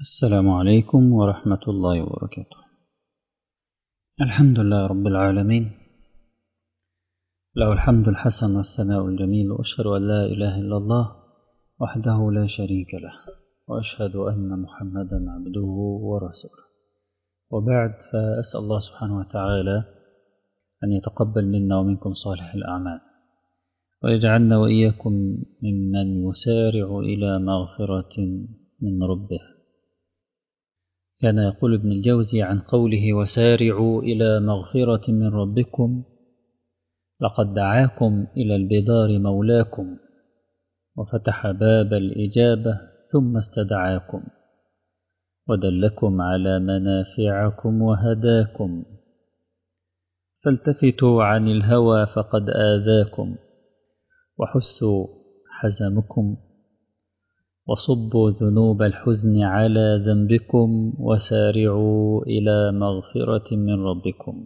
السلام عليكم ورحمة الله وبركاته الحمد لله رب العالمين له الحمد الحسن والثناء الجميل وأشهد أن لا إله إلا الله وحده لا شريك له وأشهد أن محمدا عبده ورسوله وبعد فأسأل الله سبحانه وتعالى أن يتقبل منا ومنكم صالح الأعمال ويجعلنا وإياكم ممن يسارع إلى مغفرة من ربه كان يقول ابن الجوزي عن قوله وسارعوا إلى مغفرة من ربكم لقد دعاكم إلى البدار مولاكم وفتح باب الإجابة ثم استدعاكم ودلكم على منافعكم وهداكم فالتفتوا عن الهوى فقد آذاكم وحثوا حزمكم وصبوا ذنوب الحزن على ذنبكم وسارعوا إلى مغفرة من ربكم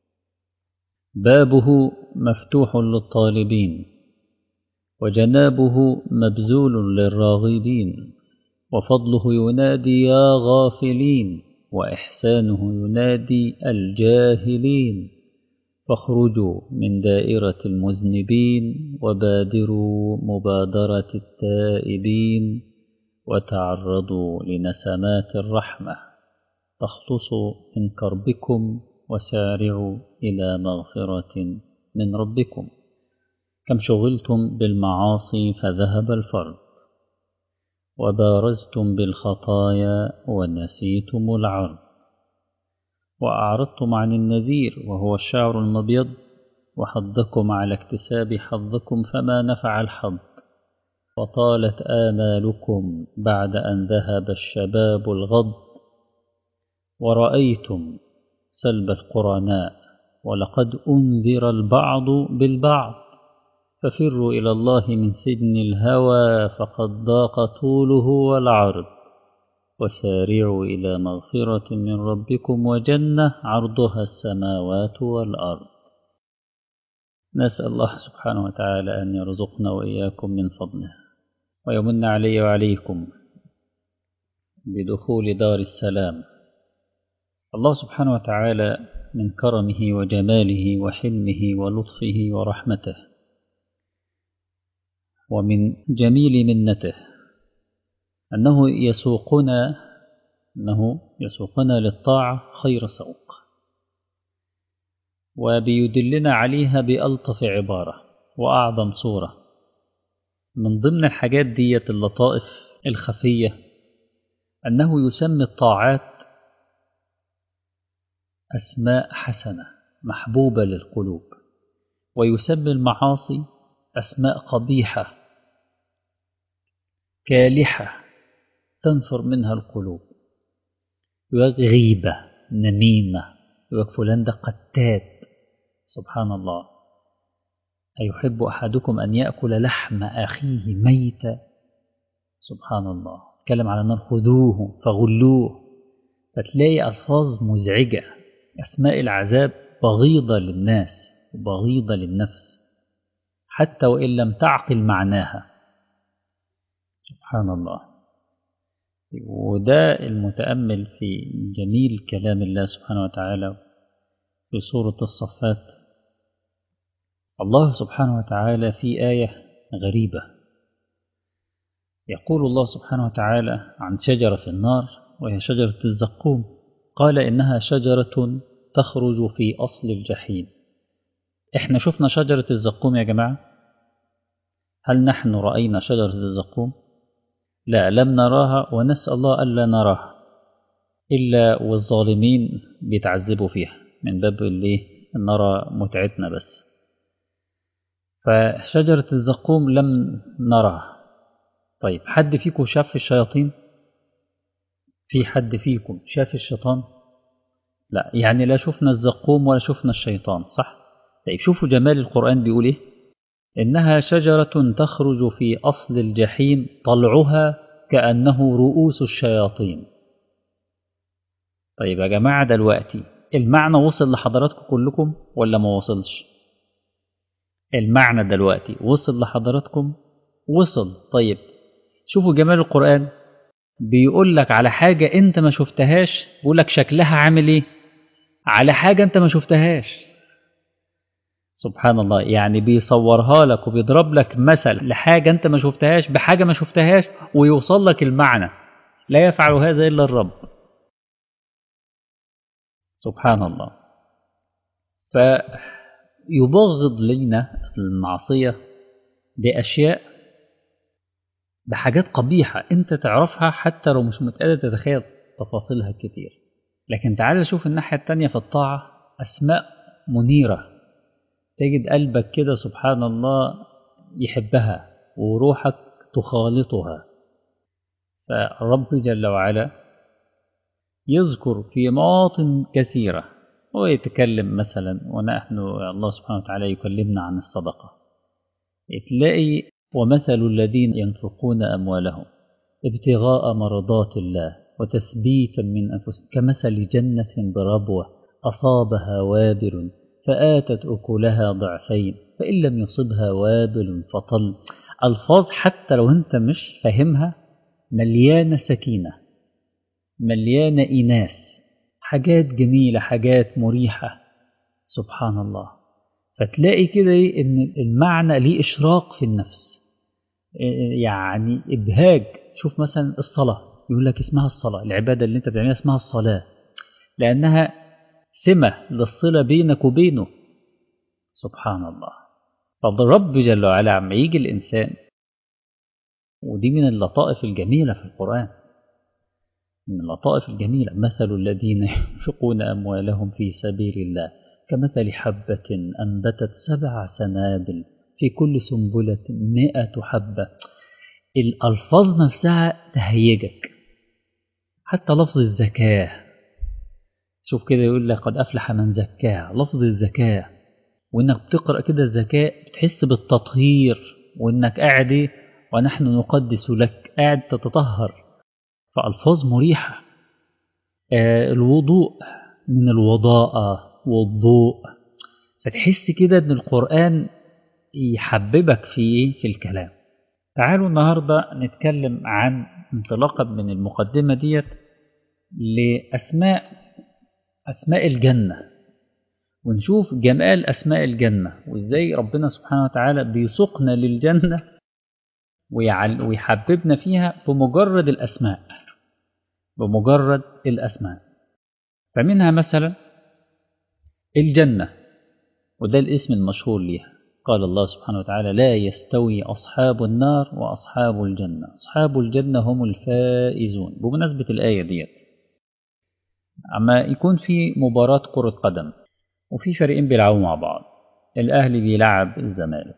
بابه مفتوح للطالبين وجنابه مبذول للراغبين وفضله ينادي يا غافلين وإحسانه ينادي الجاهلين فاخرجوا من دائرة المذنبين وبادروا مبادرة التائبين وتعرضوا لنسمات الرحمة فاختصوا من كربكم وسارعوا إلى مغفرة من ربكم كم شغلتم بالمعاصي فذهب الفرد وبارزتم بالخطايا ونسيتم العرض وأعرضتم عن النذير وهو الشعر المبيض وحضكم على اكتساب حظكم فما نفع الحظ وطالت آمالكم بعد أن ذهب الشباب الغض ورأيتم سلب القرناء ولقد أنذر البعض بالبعض ففروا إلى الله من سجن الهوى فقد ضاق طوله والعرض وسارعوا إلى مغفرة من ربكم وجنة عرضها السماوات والأرض نسأل الله سبحانه وتعالى أن يرزقنا وإياكم من فضله ويمن علي وعليكم بدخول دار السلام الله سبحانه وتعالى من كرمه وجماله وحلمه ولطفه ورحمته ومن جميل منته أنه يسوقنا أنه يسوقنا للطاعة خير سوق وبيدلنا عليها بألطف عبارة وأعظم صورة من ضمن الحاجات ديت اللطائف الخفية أنه يسمي الطاعات أسماء حسنة محبوبة للقلوب ويسمي المعاصي أسماء قبيحة كالحة تنفر منها القلوب يقول غيبة نميمة يقول فلان ده قتات سبحان الله أيحب أحدكم أن يأكل لحم أخيه ميتا سبحان الله تكلم على النار خذوه فغلوه فتلاقي ألفاظ مزعجة أسماء العذاب بغيضة للناس وبغيضة للنفس حتى وإن لم تعقل معناها سبحان الله وده المتأمل في جميل كلام الله سبحانه وتعالى في سورة الصفات الله سبحانه وتعالى في آية غريبة يقول الله سبحانه وتعالى عن شجرة في النار وهي شجرة الزقوم قال إنها شجرة تخرج في أصل الجحيم إحنا شفنا شجرة الزقوم يا جماعة هل نحن رأينا شجرة الزقوم لا لم نراها ونسأل الله ألا نراها إلا والظالمين بيتعذبوا فيها من باب اللي نرى متعتنا بس فشجرة الزقوم لم نراها طيب حد فيكم شاف الشياطين في حد فيكم شاف الشيطان لا يعني لا شفنا الزقوم ولا شفنا الشيطان صح طيب شوفوا جمال القرآن بيقول ايه إنها شجرة تخرج في أصل الجحيم طلعها كأنه رؤوس الشياطين طيب يا جماعة دلوقتي المعنى وصل لحضراتكم كلكم ولا ما وصلش المعنى دلوقتي وصل لحضراتكم وصل طيب شوفوا جمال القرآن بيقول لك على حاجة أنت ما شفتهاش بيقول لك شكلها عامل إيه على حاجة أنت ما شفتهاش سبحان الله يعني بيصورها لك وبيضرب لك مثل لحاجة أنت ما شفتهاش بحاجة ما شفتهاش ويوصل لك المعنى لا يفعل هذا إلا الرب سبحان الله فيبغض لنا المعصية بأشياء بحاجات قبيحة أنت تعرفها حتى لو مش متقادر تتخيل تفاصيلها كتير لكن تعال شوف الناحية التانية في الطاعة أسماء منيرة تجد قلبك كده سبحان الله يحبها وروحك تخالطها فالرب جل وعلا يذكر في مواطن كثيرة ويتكلم مثلا ونحن الله سبحانه وتعالى يكلمنا عن الصدقة تلاقي ومثل الذين ينفقون أموالهم ابتغاء مرضات الله وتثبيتا من أنفسهم كمثل جنة بربوة أصابها وابل فآتت أكلها ضعفين فإن لم يصبها وابل فطل ألفاظ حتى لو أنت مش فاهمها مليانة سكينة مليانة إناس حاجات جميلة حاجات مريحة سبحان الله فتلاقي كده إن المعنى ليه إشراق في النفس يعني إبهاج شوف مثلا الصلاة يقول لك اسمها الصلاة العبادة اللي أنت بتعملها اسمها الصلاة لأنها سمة للصلة بينك وبينه سبحان الله فالرب جل وعلا عما يجي الإنسان ودي من اللطائف الجميلة في القرآن من اللطائف الجميلة مثل الذين ينفقون أموالهم في سبيل الله كمثل حبة أنبتت سبع سنابل في كل سنبلة مئة حبة الألفاظ نفسها تهيجك حتى لفظ الزكاة شوف كده يقول لك قد أفلح من زكاها لفظ الزكاة وإنك بتقرأ كده الزكاة بتحس بالتطهير وإنك قاعد ونحن نقدس لك قاعد تتطهر فألفاظ مريحة آه الوضوء من الوضاءة والضوء فتحس كده إن القرآن يحببك في في الكلام تعالوا النهاردة نتكلم عن انطلاقا من المقدمة ديت لأسماء أسماء الجنة ونشوف جمال أسماء الجنة وإزاي ربنا سبحانه وتعالى بيسوقنا للجنة ويحببنا فيها بمجرد الأسماء بمجرد الأسماء فمنها مثلا الجنة وده الاسم المشهور ليها قال الله سبحانه وتعالى لا يستوي أصحاب النار وأصحاب الجنة أصحاب الجنة هم الفائزون بمناسبة الآية ديت أما يكون في مباراة كرة قدم وفي فريقين بيلعبوا مع بعض الأهلي بيلعب الزمالك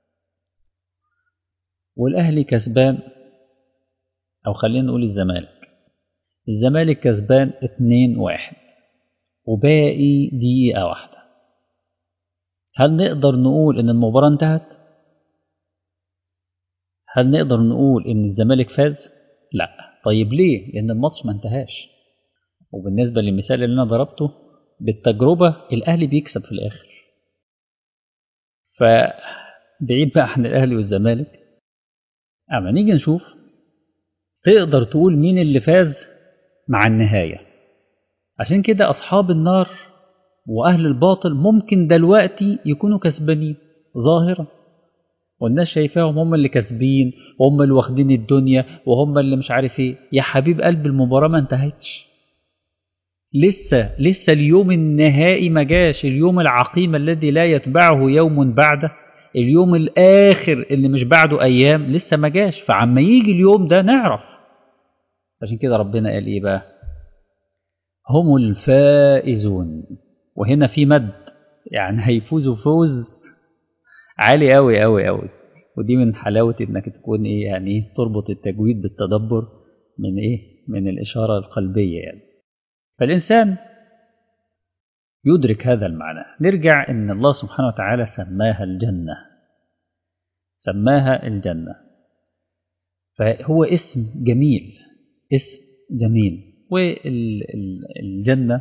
والأهلي كسبان أو خلينا نقول الزمالك الزمالك كسبان اتنين واحد وباقي دقيقة واحدة هل نقدر نقول إن المباراة انتهت؟ هل نقدر نقول إن الزمالك فاز؟ لا طيب ليه؟ لأن الماتش ما انتهاش وبالنسبة للمثال اللي أنا ضربته بالتجربة الأهلي بيكسب في الآخر فبعيد بقى عن الأهلي والزمالك أما نيجي نشوف تقدر تقول مين اللي فاز مع النهاية عشان كده أصحاب النار وأهل الباطل ممكن دلوقتي يكونوا كسبانين ظاهرا والناس شايفاهم هم اللي كاسبين وهم اللي واخدين الدنيا وهم اللي مش عارف ايه يا حبيب قلب المباراة ما انتهتش لسه لسه اليوم النهائي ما جاش اليوم العقيم الذي لا يتبعه يوم بعده اليوم الآخر اللي مش بعده أيام لسه ما جاش فعما يجي اليوم ده نعرف عشان كده ربنا قال إيه بقى هم الفائزون وهنا في مد يعني هيفوزوا فوز عالي قوي قوي قوي ودي من حلاوة إنك تكون إيه يعني تربط التجويد بالتدبر من إيه من الإشارة القلبية يعني فالإنسان يدرك هذا المعنى نرجع ان الله سبحانه وتعالى سماها الجنة سماها الجنة فهو اسم جميل اسم جميل والجنة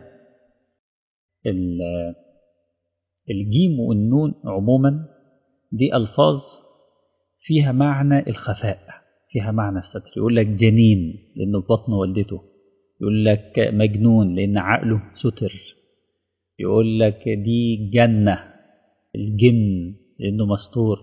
الجيم والنون عموما دي ألفاظ فيها معنى الخفاء فيها معنى الستر يقول لك جنين لأنه في بطن والدته يقول لك مجنون لأن عقله ستر يقول لك دي جنة الجن لأنه مستور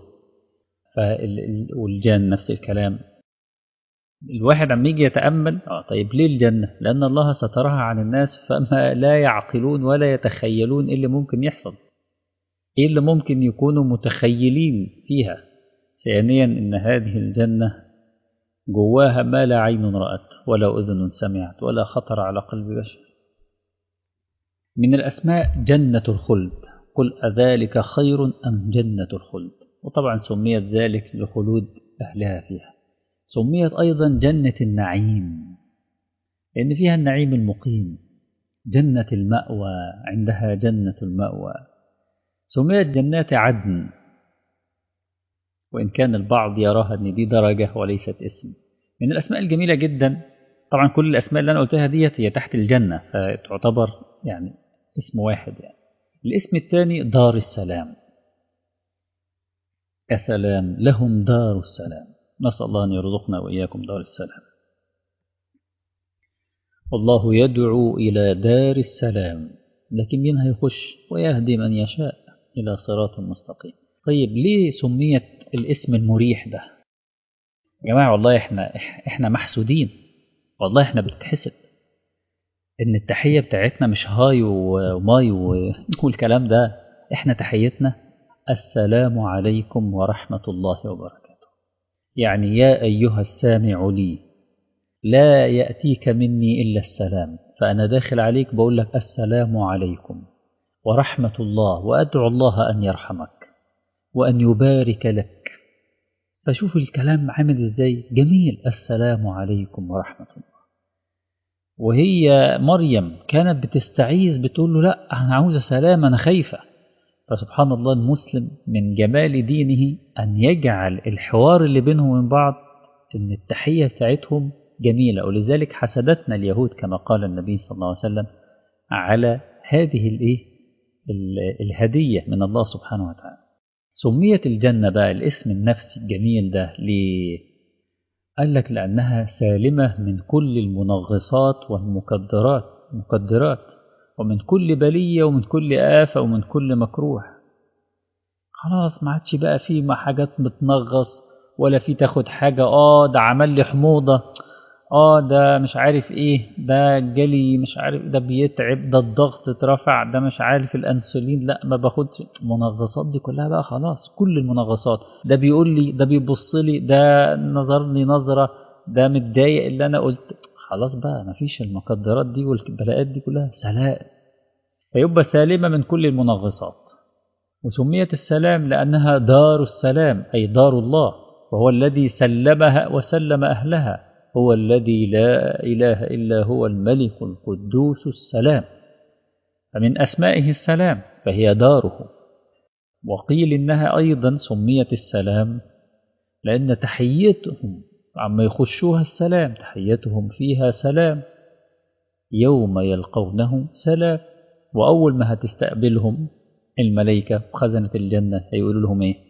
والجان نفس الكلام الواحد عم يجي يتأمل اه طيب ليه الجنة؟ لأن الله سترها عن الناس فما لا يعقلون ولا يتخيلون إيه اللي ممكن يحصل. إيه اللي ممكن يكونوا متخيلين فيها. ثانيا إن هذه الجنة جواها ما لا عين رأت ولا أذن سمعت ولا خطر على قلب بشر. من الأسماء جنة الخلد قل أذلك خير أم جنة الخلد وطبعا سميت ذلك لخلود أهلها فيها سميت أيضا جنة النعيم لأن فيها النعيم المقيم جنة المأوى عندها جنة المأوى سميت جنات عدن وإن كان البعض يراها أن دي درجة وليست اسم من الأسماء الجميلة جدا طبعا كل الأسماء اللي أنا قلتها ديت هي تحت الجنة فتعتبر يعني اسم واحد يعني الاسم الثاني دار السلام يا سلام لهم دار السلام نسأل الله أن يرزقنا وإياكم دار السلام والله يدعو إلى دار السلام لكن منها يخش ويهدي من يشاء إلى صراط مستقيم طيب ليه سميت الاسم المريح ده يا جماعة والله إحنا إحنا محسودين والله إحنا بنتحسد إن التحية بتاعتنا مش هاي وماي والكلام ده إحنا تحيتنا السلام عليكم ورحمة الله وبركاته يعني يا أيها السامع لي لا يأتيك مني إلا السلام فأنا داخل عليك بقول لك السلام عليكم ورحمة الله وأدعو الله أن يرحمك وأن يبارك لك فشوف الكلام عامل إزاي جميل السلام عليكم ورحمة الله وهي مريم كانت بتستعيذ بتقول له لا أنا عاوزة سلام أنا خايفة فسبحان الله المسلم من جمال دينه أن يجعل الحوار اللي بينهم وبين بعض أن التحية بتاعتهم جميلة ولذلك حسدتنا اليهود كما قال النبي صلى الله عليه وسلم على هذه الايه الهدية من الله سبحانه وتعالى سميت الجنة بقى الاسم النفسي الجميل ده ليه قال لك لأنها سالمة من كل المنغصات والمكدرات مكدرات ومن كل بلية ومن كل آفة ومن كل مكروه خلاص ما عادش بقى في حاجات بتنغص ولا في تاخد حاجة اه ده عمل لي حموضة اه ده مش عارف ايه ده جالي مش عارف ده بيتعب ده الضغط اترفع ده مش عارف الانسولين لا ما باخدش المنغصات دي كلها بقى خلاص كل المنغصات ده بيقول لي ده بيبص لي ده نظرني نظرة ده متضايق اللي انا قلت خلاص بقى ما فيش المقدرات دي والبلاءات دي كلها سلام فيبقى سالمة من كل المنغصات وسميت السلام لأنها دار السلام أي دار الله وهو الذي سلمها وسلم أهلها هو الذي لا إله إلا هو الملك القدوس السلام فمن أسمائه السلام فهي داره وقيل إنها أيضا سميت السلام لأن تحيتهم عما يخشوها السلام تحيتهم فيها سلام يوم يلقونه سلام وأول ما هتستقبلهم الملائكة خزنة الجنة هيقولوا لهم إيه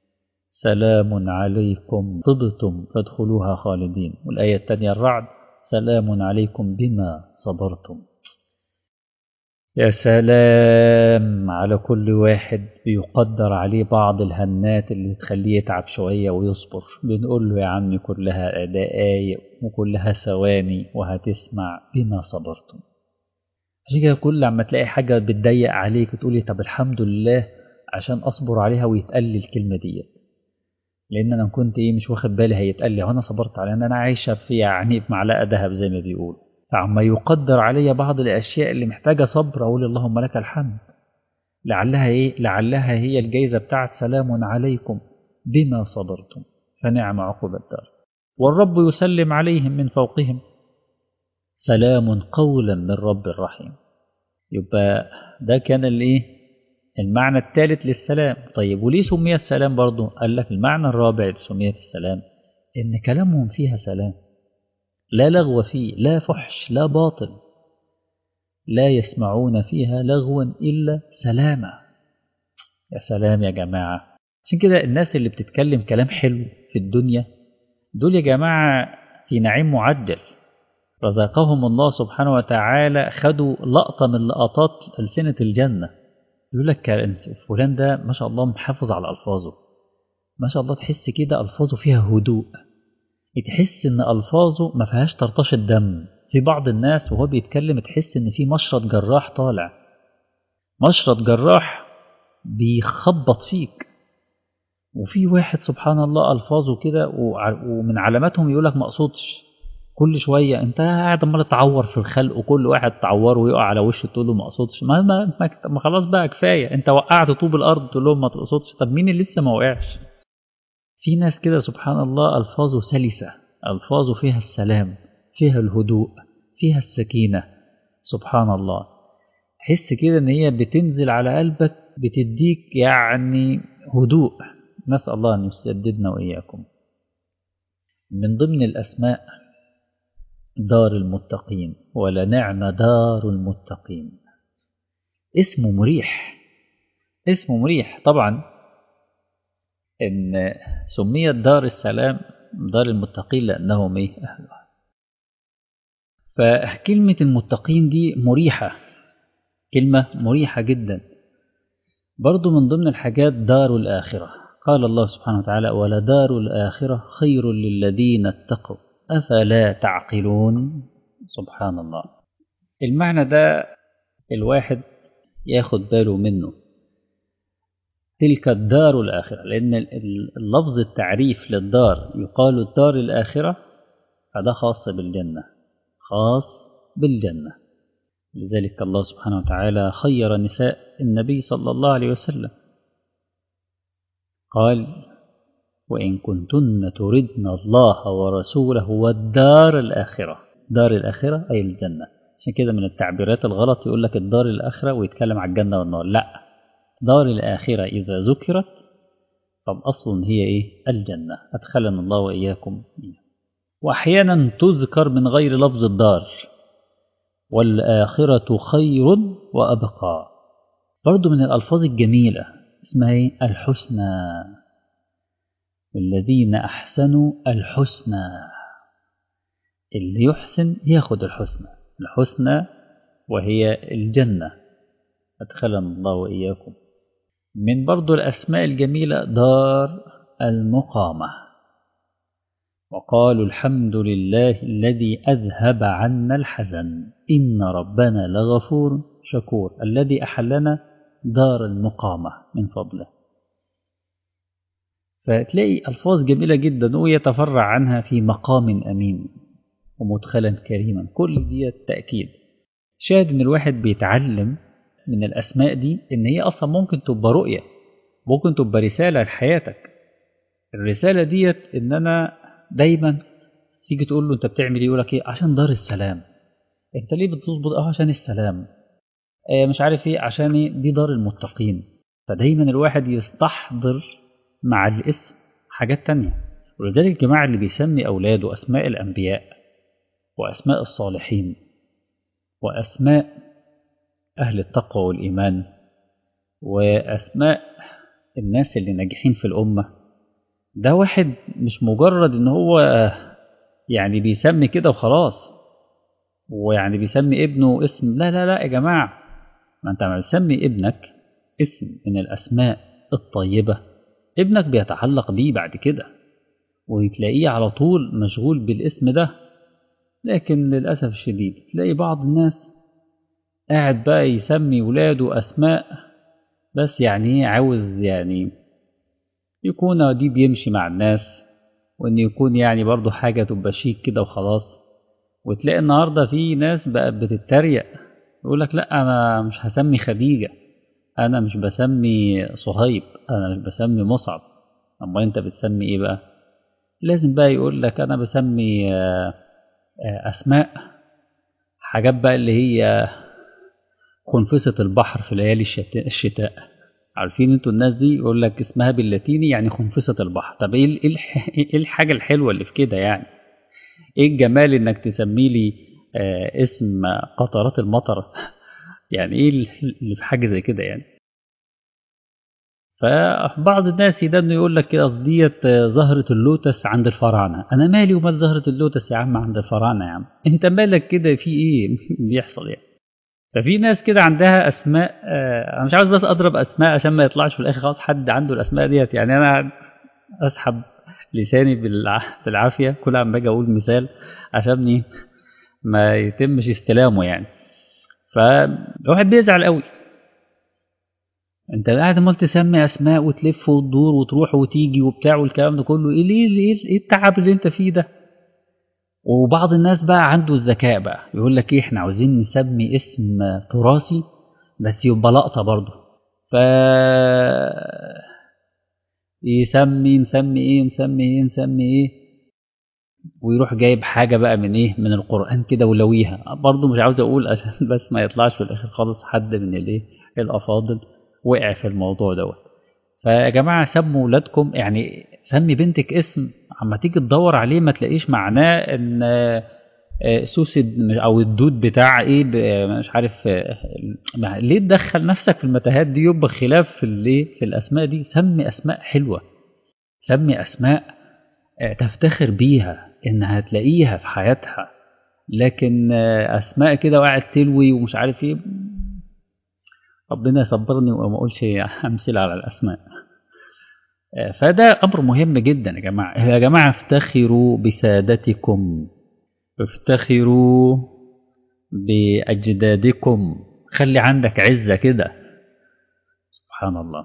سلام عليكم طبتم فادخلوها خالدين والآية الثانية الرعد سلام عليكم بما صبرتم يا سلام على كل واحد بيقدر عليه بعض الهنات اللي تخليه يتعب شوية ويصبر بنقول له يا عمي كلها دقايق وكلها ثواني وهتسمع بما صبرتم عشان كده كل عما تلاقي حاجة بتضيق عليك تقولي طب الحمد لله عشان أصبر عليها ويتقال لي الكلمة ديت لان انا كنت ايه مش واخد بالي هيتقال لي وانا صبرت على ان انا عايشه في يعني في معلقه ذهب زي ما بيقولوا فعما يقدر علي بعض الاشياء اللي محتاجه صبر اقول اللهم لك الحمد لعلها ايه لعلها هي الجايزه بتاعت سلام عليكم بما صبرتم فنعم عقب الدار والرب يسلم عليهم من فوقهم سلام قولا من رب رحيم يبقى ده كان الايه المعنى الثالث للسلام طيب وليه سمي السلام برضه قال لك المعنى الرابع لسمية السلام إن كلامهم فيها سلام لا لغو فيه لا فحش لا باطل لا يسمعون فيها لغوا إلا سلاما يا سلام يا جماعة عشان كده الناس اللي بتتكلم كلام حلو في الدنيا دول يا جماعة في نعيم معجل رزقهم الله سبحانه وتعالى خدوا لقطة من لقطات ألسنة الجنة يقول لك انت فلان ده ما شاء الله محافظ على ألفاظه ما شاء الله تحس كده ألفاظه فيها هدوء تحس إن ألفاظه ما فيهاش طرطشة دم في بعض الناس وهو بيتكلم تحس إن في مشرط جراح طالع مشرط جراح بيخبط فيك وفي واحد سبحان الله ألفاظه كده ومن علاماتهم يقول لك ما اقصدش كل شويه انت قاعد عمال تعور في الخلق وكل واحد تعوره ويقع على وشه تقول له ما اقصدش ما, ما, ما خلاص بقى كفايه انت وقعت طوب الارض تقول لهم ما تقصدش طب مين اللي لسه ما وقعش في ناس كده سبحان الله الفاظه سلسه الفاظه فيها السلام فيها الهدوء فيها السكينه سبحان الله تحس كده ان هي بتنزل على قلبك بتديك يعني هدوء نسال الله ان يسددنا واياكم من ضمن الاسماء دار المتقين ولنعم دار المتقين اسمه مريح اسمه مريح طبعا ان سميت دار السلام دار المتقين لانهم ايه اهلها فكلمة المتقين دي مريحة كلمة مريحة جدا برضو من ضمن الحاجات دار الآخرة قال الله سبحانه وتعالى ولدار الآخرة خير للذين اتقوا أفلا تعقلون سبحان الله المعنى ده الواحد ياخد باله منه تلك الدار الآخرة لأن اللفظ التعريف للدار يقال الدار الآخرة فده خاص بالجنة خاص بالجنة لذلك الله سبحانه وتعالى خير نساء النبي صلى الله عليه وسلم قال وإن كنتن تردن الله ورسوله والدار الآخرة دار الآخرة أي الجنة عشان كده من التعبيرات الغلط يقول لك الدار الآخرة ويتكلم على الجنة والنار لا دار الآخرة إذا ذكرت فالأصل هي إيه الجنة أدخلنا الله وإياكم وأحيانا تذكر من غير لفظ الدار والآخرة خير وأبقى برضو من الألفاظ الجميلة اسمها إيه الحسنى الذين أحسنوا الحسنى اللي يحسن ياخد الحسنى الحسنى وهي الجنة أدخلنا الله وإياكم من برضو الأسماء الجميلة دار المقامة وقالوا الحمد لله الذي أذهب عنا الحزن إن ربنا لغفور شكور الذي أحلنا دار المقامة من فضله فتلاقي ألفاظ جميلة جدا ويتفرع عنها في مقام أمين ومدخلا كريما كل دي تأكيد شاهد إن الواحد بيتعلم من الأسماء دي إن هي أصلا ممكن تبقى رؤية ممكن تبقى رسالة لحياتك الرسالة ديت إن أنا دايما تيجي تقول له أنت بتعمل إيه يقول لك إيه عشان دار السلام أنت ليه بتظبط أه عشان السلام آه مش عارف إيه عشان إيه دي دار المتقين فدايما الواحد يستحضر مع الاسم حاجات تانية ولذلك الجماعة اللي بيسمي أولاده أسماء الأنبياء وأسماء الصالحين وأسماء أهل التقوى والإيمان وأسماء الناس اللي ناجحين في الأمة ده واحد مش مجرد إن هو يعني بيسمي كده وخلاص ويعني بيسمي ابنه اسم لا لا لا يا جماعة ما أنت لما تسمي ابنك اسم من الأسماء الطيبة ابنك بيتعلق بيه بعد كده وتلاقيه على طول مشغول بالاسم ده لكن للأسف الشديد تلاقي بعض الناس قاعد بقى يسمي ولاده أسماء بس يعني عاوز يعني يكون دي بيمشي مع الناس وإن يكون يعني برضه حاجة تبقى شيك كده وخلاص وتلاقي النهاردة في ناس بقت بتتريق يقول لك لا أنا مش هسمي خديجة أنا مش بسمي صهيب أنا مش بسمي مصعب أمال أنت بتسمي إيه بقى لازم بقى يقول لك أنا بسمي أسماء حاجات بقى اللي هي خنفسة البحر في ليالي الشتاء عارفين انتوا الناس دي يقول لك اسمها باللاتيني يعني خنفسة البحر طب ايه ايه الحاجة الحلوة اللي في كده يعني ايه الجمال انك تسمي لي آه اسم قطرات المطر يعني ايه اللي في حاجة زي كده يعني فبعض الناس يدنوا يقول لك كده أصل ديت زهرة اللوتس عند الفراعنة أنا مالي ومال زهرة اللوتس يا عم عند الفراعنة يا عم أنت مالك كده في إيه بيحصل يعني ففي ناس كده عندها أسماء آه، أنا مش عاوز بس أضرب أسماء عشان ما يطلعش في الآخر خلاص حد عنده الأسماء ديت يعني أنا أسحب لساني بالع- بالعافية كل عم باجي أقول مثال عشان إيه ما يتمش استلامه يعني فالواحد بيزعل قوي انت قاعد عمال تسمي اسماء وتلف وتدور وتروح وتيجي وبتاع والكلام ده كله ايه ليه ليه ايه التعب اللي انت فيه ده وبعض الناس بقى عنده الذكاء بقى يقول لك ايه احنا عاوزين نسمي اسم تراثي بس يبقى لقطه برضه ف يسمي نسمي ايه نسمي ايه نسمي ايه ويروح جايب حاجه بقى من ايه من القران كده ولويها برضه مش عاوز اقول عشان بس ما يطلعش في الاخر خالص حد من الايه الافاضل وقع في الموضوع دوت فيا جماعه سموا ولادكم يعني سمي بنتك اسم اما تيجي تدور عليه ما تلاقيش معناه ان آه، آه، سوسد او الدود بتاع ايه ب- مش عارف آه، ما- ليه تدخل نفسك في المتاهات دي يبقى خلاف في الايه في الاسماء دي سمي اسماء حلوه سمي اسماء آه، تفتخر بيها انها تلاقيها في حياتها لكن آه، اسماء كده وقاعد تلوي ومش عارف ايه ربنا يصبرني وما اقولش امثله على الاسماء آه، فده امر مهم جدا يا جماعه يا جماعه افتخروا بسادتكم افتخروا باجدادكم خلي عندك عزه كده سبحان الله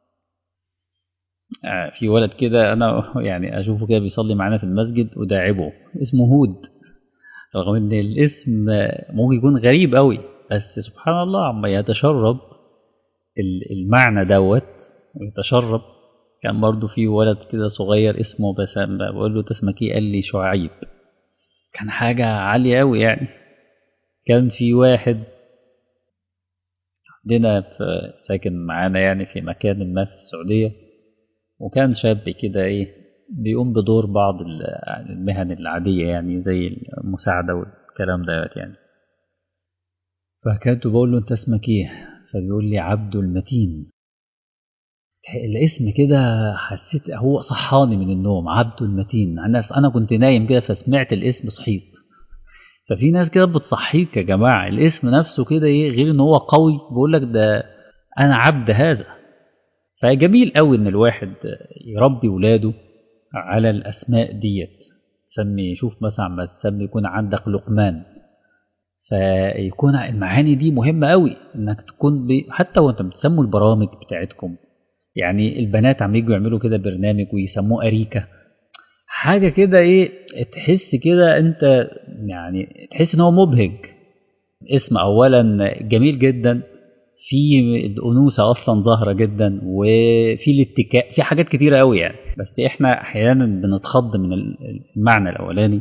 آه، في ولد كده انا يعني اشوفه كده بيصلي معانا في المسجد وداعبه اسمه هود رغم ان الاسم آه، ممكن يكون غريب قوي بس سبحان الله عما يتشرب ال- المعنى دوت ويتشرب كان برضو في ولد كده صغير اسمه بسام بقول له "أنت اسمك ايه قال لي شعيب كان حاجة عالية قوي يعني كان في واحد عندنا في ساكن معانا يعني في مكان ما في السعودية وكان شاب كده ايه بيقوم بدور بعض ال- المهن العادية يعني زي المساعدة والكلام ده يعني فكنت بقول له انت اسمك ايه فبيقول لي عبد المتين الاسم كده حسيت هو صحاني من النوم عبد المتين انا انا كنت نايم كده فسمعت الاسم صحيت ففي ناس كده بتصحيك يا جماعه الاسم نفسه كده ايه غير ان هو قوي بيقول لك ده انا عبد هذا فجميل قوي ان الواحد يربي ولاده على الاسماء ديت تسمي شوف مثلا ما تسمي يكون عندك لقمان فيكون المعاني دي مهمه قوي انك تكون ب... حتى وانت بتسموا البرامج بتاعتكم يعني البنات عم يجوا يعملوا كده برنامج ويسموه اريكه حاجه كده ايه تحس كده انت يعني تحس ان هو مبهج اسم اولا جميل جدا في الانوثه اصلا ظاهره جدا وفي الاتكاء في حاجات كتيره قوي يعني بس احنا احيانا بنتخض من المعنى الاولاني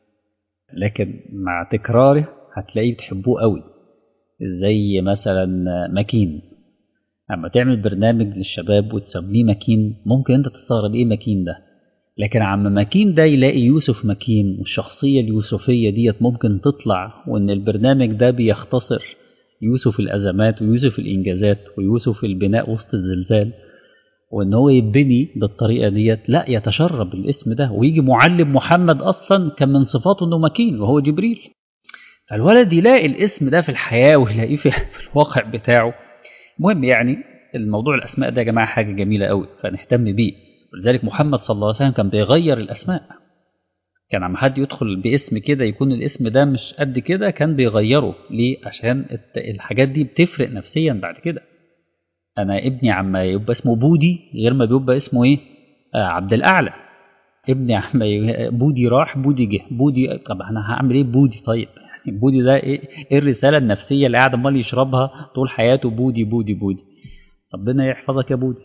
لكن مع تكراره هتلاقيه بتحبوه قوي زي مثلا ماكين اما تعمل برنامج للشباب وتسميه ماكين ممكن انت تستغرب ايه ماكين ده لكن عم ماكين ده يلاقي يوسف ماكين والشخصية اليوسفية ديت ممكن تطلع وان البرنامج ده بيختصر يوسف الأزمات ويوسف الإنجازات ويوسف البناء وسط الزلزال وان هو يبني بالطريقة ديت لا يتشرب الاسم ده ويجي معلم محمد أصلا كان من صفاته انه ماكين وهو جبريل فالولد يلاقي الاسم ده في الحياة ويلاقيه في, في الواقع بتاعه المهم يعني الموضوع الأسماء ده يا جماعة حاجة جميلة قوي فنهتم بيه ولذلك محمد صلى الله عليه وسلم كان بيغير الأسماء كان عم حد يدخل باسم كده يكون الاسم ده مش قد كده كان بيغيره ليه عشان الحاجات دي بتفرق نفسيا بعد كده انا ابني عم يبقى اسمه بودي غير ما بيبقى اسمه ايه آه عبد الاعلى ابني عم بودي راح بودي جه بودي طب انا هعمل ايه بودي طيب يعني بودي ده ايه, إيه الرساله النفسيه اللي قاعد امال يشربها طول حياته بودي بودي بودي ربنا يحفظك يا بودي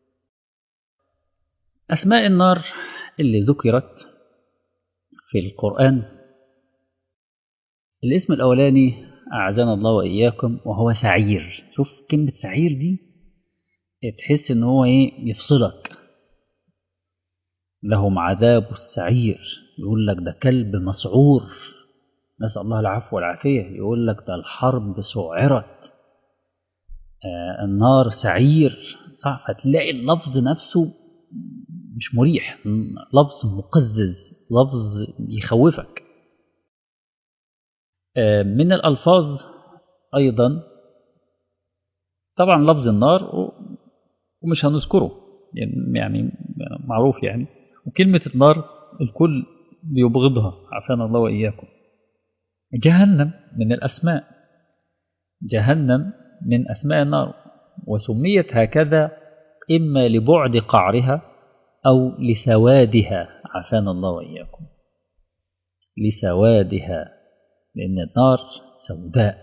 اسماء النار اللي ذكرت في القرآن الاسم الأولاني أعزنا الله وإياكم وهو سعير شوف كلمة سعير دي تحس إن هو إيه يفصلك لهم عذاب السعير يقول لك ده كلب مسعور نسأل الله العفو والعافية يقول لك ده الحرب سعرت آه النار سعير صح فتلاقي اللفظ نفسه مش مريح لفظ مقزز لفظ يخوفك من الألفاظ أيضا طبعا لفظ النار ومش هنذكره يعني معروف يعني وكلمة النار الكل بيبغضها عافانا الله وإياكم جهنم من الأسماء جهنم من أسماء النار وسميت هكذا إما لبعد قعرها أو لسوادها عافانا الله وإياكم لسوادها لأن النار سوداء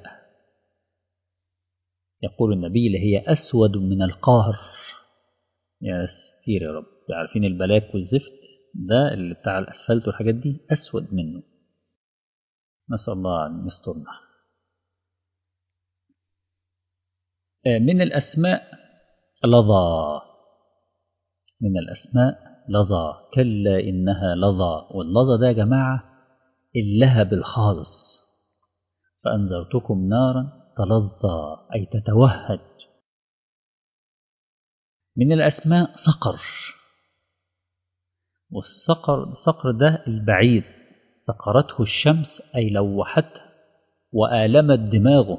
يقول النبي هي أسود من القهر يا ستير يا رب عارفين البلاك والزفت ده اللي بتاع الأسفلت والحاجات دي أسود منه نسأل الله أن يسترنا من الأسماء لظى من الأسماء لظى كلا إنها لظى واللظى ده يا جماعة اللهب الخالص فأنذرتكم نارا تلظى أي تتوهج من الأسماء صقر والصقر الصقر ده البعيد صقرته الشمس أي لوحته وآلمت دماغه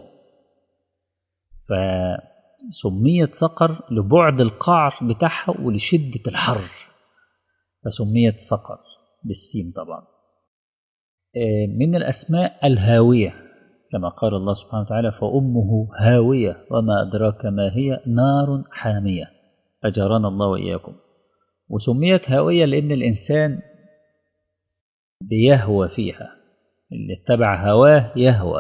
فسميت صقر لبعد القعر بتاعها ولشدة الحر فسميت صقر بالسين طبعا من الأسماء الهاوية كما قال الله سبحانه وتعالى فأمه هاوية وما أدراك ما هي نار حامية أجرنا الله وإياكم وسميت هاوية لأن الإنسان بيهوى فيها اللي اتبع هواه يهوى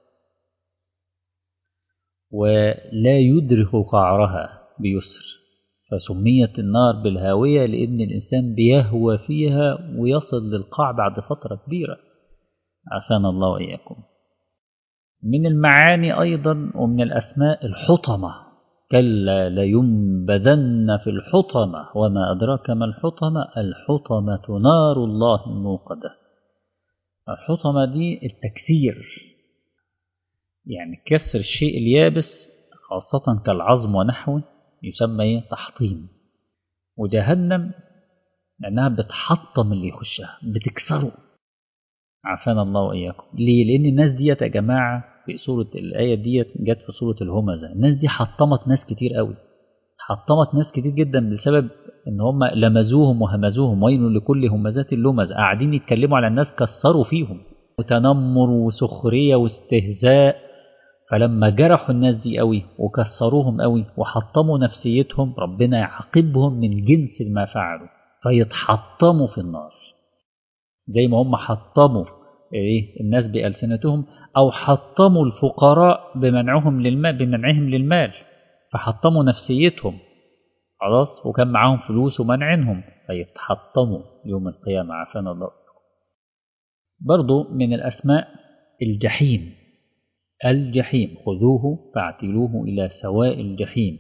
ولا يدرك قعرها بيسر فسميت النار بالهاوية لأن الإنسان بيهوى فيها ويصل للقاع بعد فترة كبيرة عافانا الله وإياكم من المعاني أيضا ومن الأسماء الحطمة كلا لينبذن في الحطمة وما أدراك ما الحطمة الحطمة نار الله الموقدة الحطمة دي التكسير يعني كسر الشيء اليابس خاصة كالعظم ونحوه يسمى ايه تحطيم وجهنم لأنها بتحطم اللي يخشها بتكسره عافانا الله وإياكم ليه؟ لأن الناس ديت يا جماعة في سورة الآية ديت جت في سورة الهمزة الناس دي حطمت ناس كتير قوي حطمت ناس كتير جدا بسبب ان هم لمزوهم وهمزوهم ويل لكل همزات اللمز قاعدين يتكلموا على الناس كسروا فيهم وتنمر وسخرية واستهزاء فلما جرحوا الناس دي قوي وكسروهم قوي وحطموا نفسيتهم ربنا يعاقبهم من جنس ما فعلوا فيتحطموا في النار زي ما هم حطموا ايه الناس بألسنتهم أو حطموا الفقراء بمنعهم للمال بمنعهم للمال فحطموا نفسيتهم خلاص وكان معاهم فلوس ومنعنهم فيتحطموا يوم القيامة عافانا الله برضو من الأسماء الجحيم الجحيم خذوه فاعتلوه إلى سواء الجحيم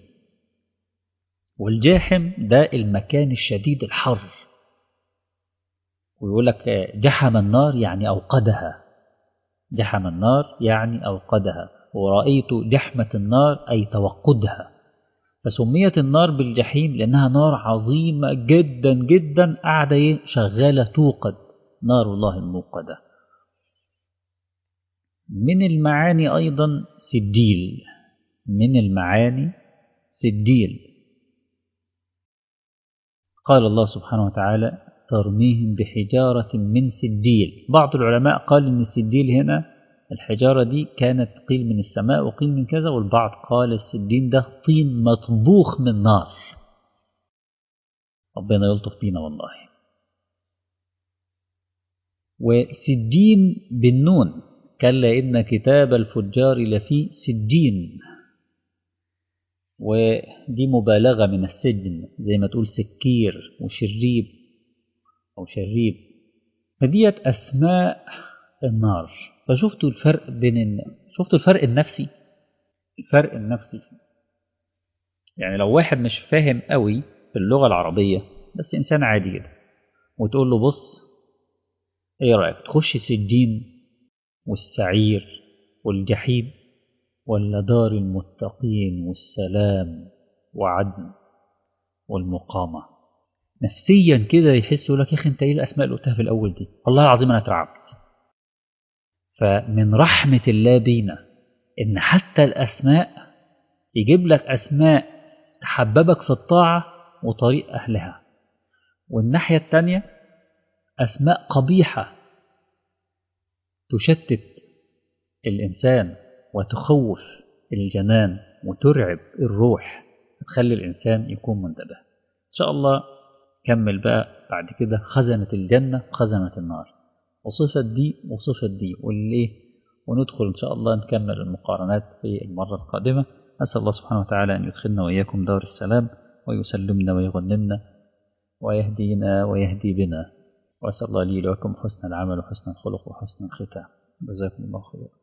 والجاحم ده المكان الشديد الحر ويقول لك جحم النار يعني أوقدها جحم النار يعني أوقدها ورأيت جحمة النار أي توقدها فسميت النار بالجحيم لأنها نار عظيمة جدا جدا قاعدة شغالة توقد نار الله الموقدة من المعاني أيضا سجيل من المعاني سجيل قال الله سبحانه وتعالى ترميهم بحجارة من سجيل بعض العلماء قال إن السجيل هنا الحجارة دي كانت قيل من السماء وقيل من كذا والبعض قال السجين ده طين مطبوخ من نار ربنا يلطف بينا والله وسجين بالنون كلا إن كتاب الفجار لفي سجين ودي مبالغة من السجن زي ما تقول سكير وشريب أو شريب فديت أسماء النار فشفتوا الفرق بين شفتوا الفرق النفسي الفرق النفسي يعني لو واحد مش فاهم قوي في اللغة العربية بس إنسان عادي كده وتقول له بص إيه رأيك تخش سجين والسعير والجحيم ولا دار المتقين والسلام وعدن والمقامة نفسيا كده يحس يقول لك يا أخي أنت إيه الأسماء اللي قلتها في الأول دي والله العظيم أنا اترعبت فمن رحمة الله بينا إن حتى الأسماء يجيب لك أسماء تحببك في الطاعة وطريق أهلها والناحية التانية أسماء قبيحة تشتت الإنسان وتخوف الجنان وترعب الروح تخلي الإنسان يكون منتبه إن شاء الله كمل بقى بعد كده خزنة الجنة خزنة النار وصفة دي وصفة دي والليه وندخل إن شاء الله نكمل المقارنات في المرة القادمة أسأل الله سبحانه وتعالى أن يدخلنا وإياكم دار السلام ويسلمنا ويغنمنا ويهدينا ويهدي بنا وأسأل الله لي ولكم حسن العمل وحسن الخلق وحسن الختام جزاكم الله خيرا